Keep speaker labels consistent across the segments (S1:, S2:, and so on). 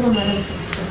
S1: போதுமா மிளகு டேஸ்ட்டு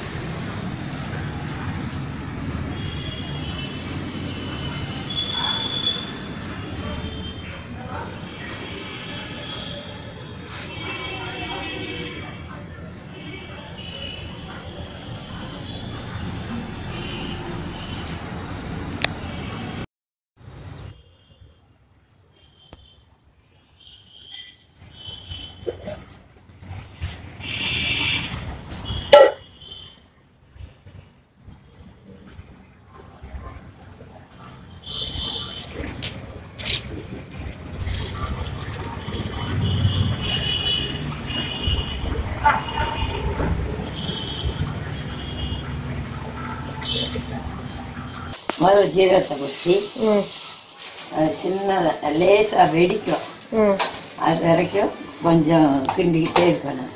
S2: முதல்ல ஜீரகத்தை குச்சி
S1: ம்
S2: அது சின்னதாக லேசாக வெடிக்கும்
S1: ம்
S2: அது வரைக்கும் கொஞ்சம் கிண்டிக்கிட்டே இருக்கணும்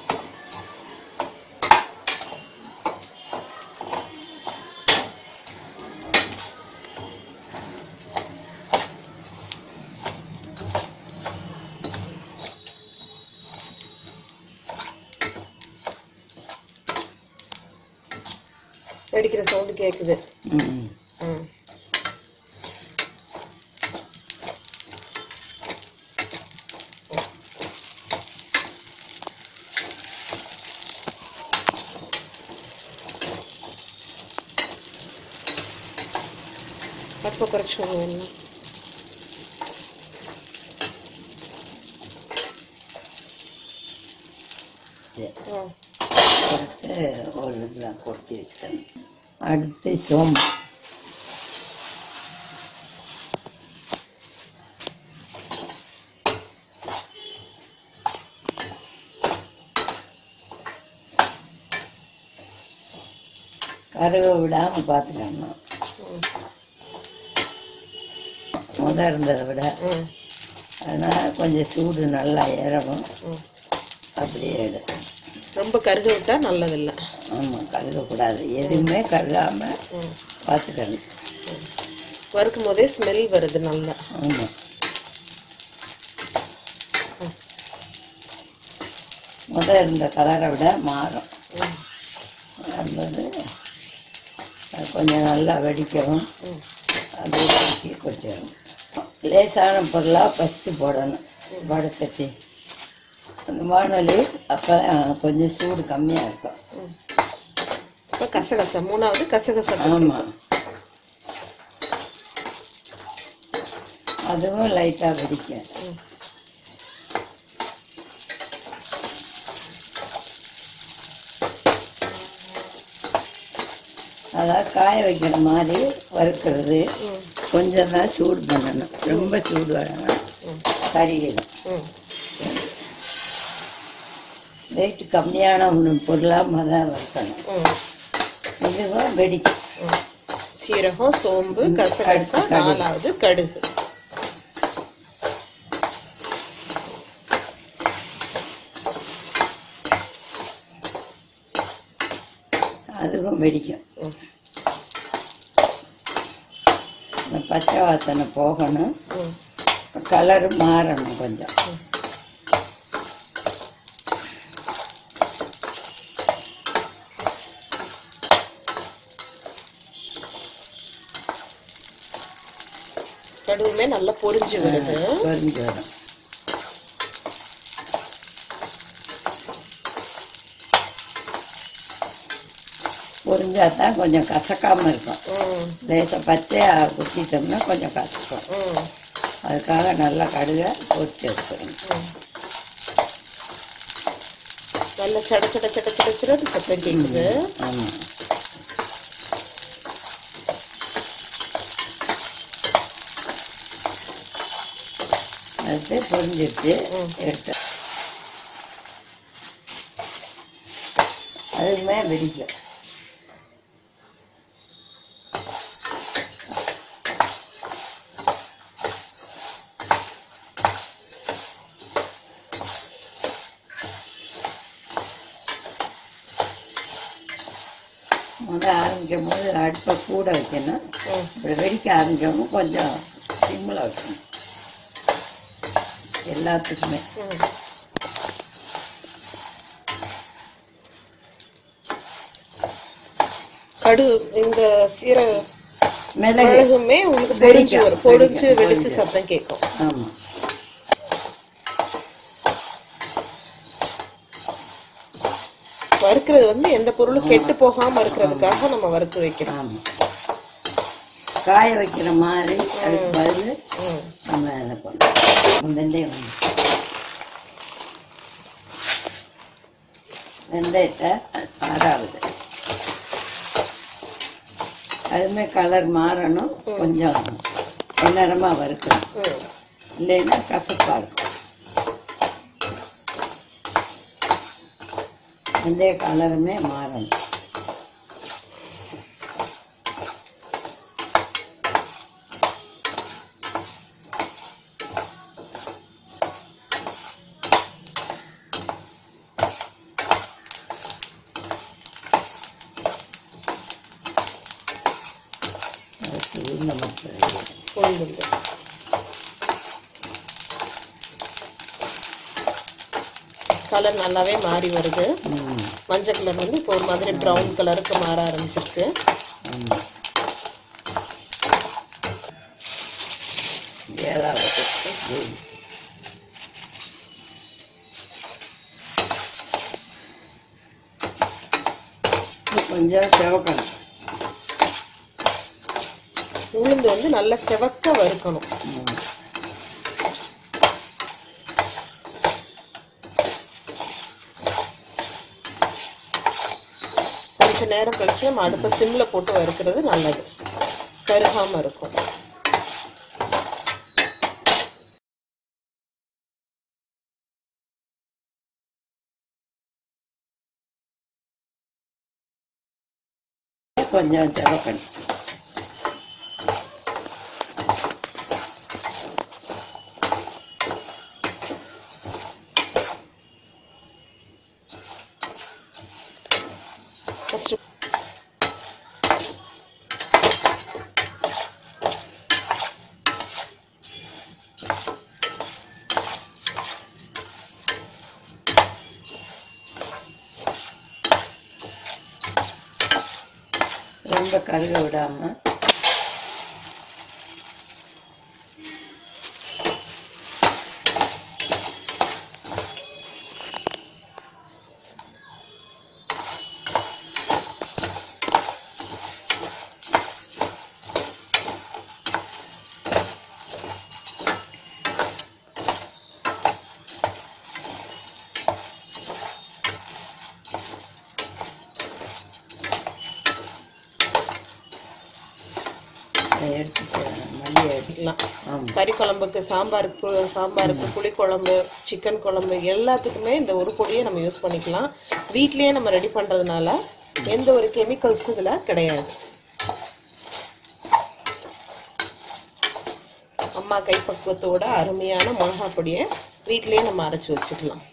S1: வெடிக்கிற சவுண்டு கேட்குது
S2: ம்
S1: ம் அடுப்பை குறைச்சிக்கோங்க வேணும்
S2: சரி.
S1: ம்
S2: கொடுத்து ஒரு இதெல்லாம் கொட்டி வச்சுக்கணும் அடுத்து சோம்பு கருவை விடாம பார்த்துக்கணும்
S1: ம்
S2: முத இருந்ததை விட
S1: ம்
S2: அதனால கொஞ்சம் சூடு நல்லா ஏறணும்
S1: ம்
S2: அப்படியே எடுக்கணும்
S1: ரொம்ப கருக விட்டா நல்லதில்லை
S2: ஆமாம் கருகக்கூடாது எதுவுமே கருகாம
S1: ம்
S2: பார்த்துக்கணும்
S1: ம். வறுக்கும் போதே ஸ்மெல் வருது நல்லா
S2: ஆமாம் முத இருந்த கலரை விட மாறும்
S1: ம்
S2: அல்லது அது கொஞ்சம் நல்லா வெடிக்கவும்
S1: ம்
S2: அது வெடிக்க கொஞ்சம் லேசான பொருளாக ஃபஸ்ட்டு போடணும் வடத்தட்டி அந்த வானொலி அப்போ கொஞ்சம் சூடு கம்மியாக இருக்கும்
S1: ம். இப்போ கசகசா மூணாவது கசகசா
S2: ஆமாம் அதுவும் லைட்டாக வெடிக்கும்
S1: ம்.
S2: அதாவது காய வைக்கிற மாதிரி வறுக்கிறது
S1: ம்
S2: கொஞ்சம் தான் சூடு பண்ணணும் ரொம்ப சூடு வரணும்
S1: ம்
S2: கறியிடும்
S1: ம்
S2: ரேட்டு கம்மியான ஒன்று பொருளாக தான் வறுக்கணும்
S1: ம்
S2: இதுவும் வெடிக்கும்
S1: ம். சீரகம் சோம்பு
S2: ம்,
S1: கசகசா
S2: கடுகு, கடுகு.
S1: நாலாவது கடுகு
S2: அதுவும் வெடிக்கும்
S1: ம்
S2: இந்த பச்சை வாசனை போகணும்
S1: ம்
S2: கலரு மாறணும் கொஞ்சம்
S1: ம். கடுகுமே நல்லா பொரிஞ்சு வருது
S2: பொரிஞ்சு வரும் பொரிஞ்சா தான் கொஞ்சம் கசக்காம இருக்கும்
S1: ம்
S2: லேசாக பச்சையா குத்திட்டோம்னா கொஞ்சம் கசக்கும்
S1: ம்
S2: அதுக்காக நல்லா கடுகை பொரிச்சு எடுத்துக்கணும்
S1: ம். நல்ல சட சட சட சட சடன்னு சத்தம் கேக்குது
S2: ஆமாம் அடுத்து பொரிஞ்சிருச்சு
S1: ம்.
S2: எடுத்து அதுவுமே வெடிக்கும் முத ஆரம்பிக்கும் போது அடுப்பை கூட வைக்கணும்
S1: ம்
S2: இப்படி வெடிக்க ஆரம்பிச்சவங்க கொஞ்சம் சிம்மில் வைக்கணும் எல்லாத்துக்குமே
S1: ம் கடு இந்த சீர
S2: மிளகு
S1: மிளகுமே உங்களுக்கு பொடிஞ்சு
S2: வெடிக்கும்,
S1: வரும் பொடிஞ்சு
S2: வெடிக்கும்,
S1: வெடிச்சு
S2: வெடிக்கும்.
S1: சத்தம் கேட்கும்
S2: ஆமா
S1: வறுக்கிறது வந்து எந்த பொருளும் கெட்டு போகாம இருக்கிறதுக்காக நம்ம வறுத்து வைக்கிறோம்
S2: ஆமா காய வைக்கிற மாதிரி அதுக்கு பதில்
S1: ம்.
S2: நம்ம இதை பண்ணுறோம் வெந்தயம் வெந்தயத்தை ஆறாவது அதுமே கலர் மாறணும் கொஞ்சம் நிறமா வறுக்கணும்
S1: ம்.
S2: இல்லைன்னா கசப்பா இருக்கும் வெந்தய கலருமே மாறணும் அதுக்கு உளுந்த மட்டும்
S1: உளுந்துண்டு. கலர் நல்லாவே மாறி வருது
S2: ம்
S1: மஞ்சள் கலர் வந்து இப்போ ஒரு மாதிரி பிரவுன் கலருக்கு மாற ஆரம்பிச்சிருக்கு
S2: ஆமா. ஏழாவது ம். இன்னும் கொஞ்சம் சிவக்கணும்
S1: உளுந்து வந்து நல்லா செவக்க வறுக்கணும்
S2: ம்.
S1: கொஞ்ச நேரம் கழிச்சு நம்ம அடுப்பை சிம்ல போட்டு வறுக்கிறது நல்லது கருகாம இருக்கும்
S2: கொஞ்சம் சிவக்கணும்
S1: First
S2: ரொம்ப கருக விடாம அதை எடுத்துட்டு மல்லி எடுத்து
S1: பண்ணிக்கலாம்
S2: ஆமா
S1: கறி குழம்புக்கு சாம்பாருக்கு சாம்பாருக்கு புளிக்குழம்பு சிக்கன் குழம்பு எல்லாத்துக்குமே இந்த ஒரு பொடியை நம்ம யூஸ் பண்ணிக்கலாம் வீட்லயே நம்ம ரெடி பண்றதுனால எந்த ஒரு கெமிக்கல்ஸும் இதுல கிடையாது அம்மா கைப்பக்குவத்தோட அருமையான மிளகா பொடியை வீட்லயே நம்ம அரைச்சு வச்சுக்கலாம்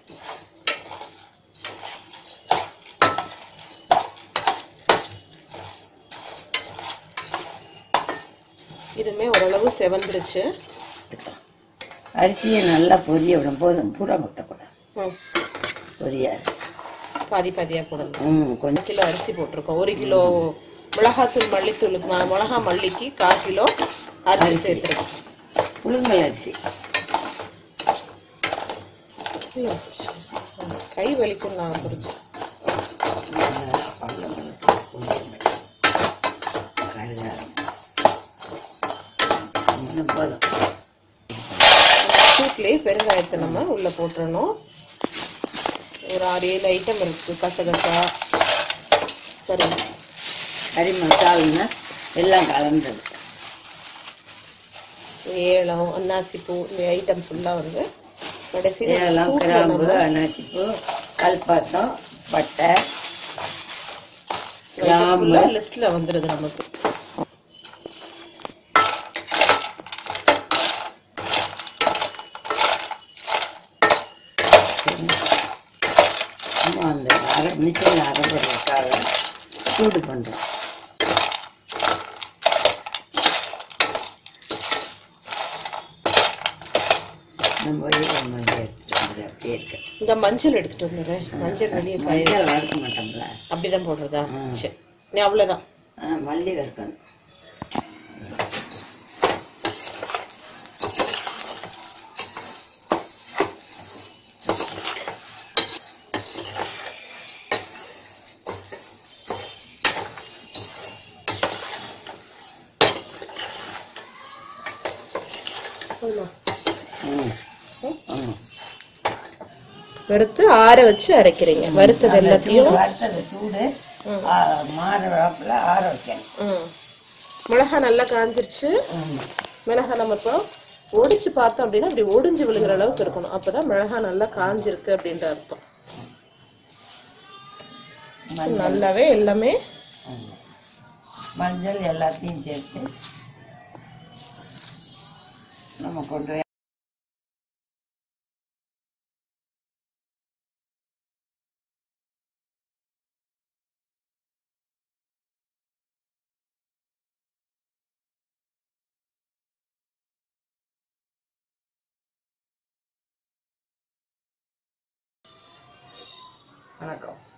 S1: இதுமே ஓரளவு செவந்துருச்சு
S2: அரிசியை நல்லா பொரிய விடும் போதும் பூரா கொட்டக்கூடாது
S1: ம்,
S2: பொரியாது
S1: பாதி பாதியா போடணும்
S2: ம்
S1: ஒரு
S2: கொஞ்சம்
S1: கிலோ அரிசி போட்டிருக்கோம் ஒரு கிலோ மிளகாத்தூள் மல்லித்தூள் ம- மிளகா மல்லிக்கு கால் கிலோ அரிசி
S2: அரிசி.
S1: சேர்த்துருக்கோம்
S2: புழுங்கல் அரிசி
S1: கை வலிக்கும் நான் குறிச்சு
S2: போதும்
S1: சூட்லயே பெருங்காயத்தை நம்ம உள்ள போட்டுறணும் ஒரு ஆறு ஏழு ஐட்டம் இருக்கு கசகசா சரி
S2: கறி மசாலுன்னா எல்லாம் கலந்தது
S1: ஏலம் அன்னாசிப்பூ இந்த ஐட்டம் ஃபுல்லா வந்து கடைசியில்
S2: ஏலம் கிராம்பு அன்னாச்சிப்பூ கல்பாத்தம் பட்டை கிராம்பு
S1: லிஸ்ட்ல வந்துருது நமக்கு
S2: சும்மா அந்த அரை மிஷினில் அரைப்படுறதுக்காக சூடு பண்ணுறோம் நம்ம போய் நம்ம எடுத்துட்டு வந்துடு அப்படியே இருக்கு
S1: இந்த மஞ்சள் எடுத்துட்டு வந்துடுறேன் மஞ்சள் வெளியே காய
S2: மஞ்சள் வறுக்க மாட்டோம்ல
S1: அப்படிதான் போடுறதா
S2: ம்.
S1: சரி நீ அவ்வளவுதான்
S2: ஆ, மல்லி வறுக்கணும் ம் ம்
S1: வறுத்து ஆற வச்சு அரைக்கிறீங்க வறுத்தது
S2: அந்த
S1: எல்லாத்தையும்
S2: சூடு, வறுத்தது சூடு
S1: ம்.
S2: ஆ, மாற வாக்குல ஆற வைக்கணும்
S1: ம். மிளகா நல்லா காஞ்சிருச்சு
S2: ம்.
S1: மிளகா நம்ம இப்போ ஒடிச்சு பார்த்தோம் அப்படின்னா அப்படி ஒடிஞ்சு விழுகிற அளவுக்கு இருக்கணும் அப்பதான் மிளகா நல்லா காஞ்சிருக்கு அப்படின்ற அர்த்தம்
S2: மஞ்சள்
S1: நல்லாவே எல்லாமே
S2: ம். மஞ்சள் எல்லாத்தையும் சேர்த்து நம்ம கொண்டு போய் வணக்கம்